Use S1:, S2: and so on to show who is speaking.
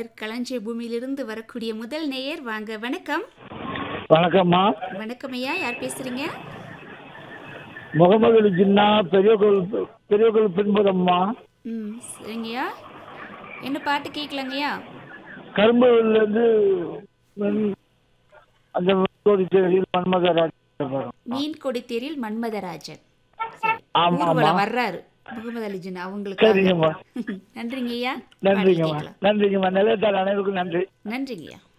S1: மன்னர் களஞ்சிய பூமியிலிருந்து வரக்கூடிய முதல் நேயர் வாங்க வணக்கம்
S2: வணக்கம்மா
S1: வணக்கம் ஐயா யார் பேசுறீங்க
S2: முகமது அலி ஜின்னா பெரிய கோவில் பெரிய கோவில் பின்புறம்மா
S1: ம் சரிங்கய்யா என்ன பாட்டு கேட்கலாங்கய்யா
S2: கரும்புலேருந்து அந்த கோடிச்சேரியில் மன்மதராஜ் வரும்.
S1: மீன் கொடித்தேரில் மன்மதராஜன் சரி
S2: ஆமா,
S1: ஊர்வலம்
S2: ஆமா.
S1: வர்றாரு முகமது அலிஜின் அவங்களுக்கு
S2: சரிங்கம்மா
S1: நன்றிங்க ஐயா
S2: நன்றிங்கம்மா
S1: கேட்கலாம்
S2: நன்றிங்கம்மா நிலையத்தார் அனைவருக்கும் நன்றி
S1: நன்றிங்கய்யா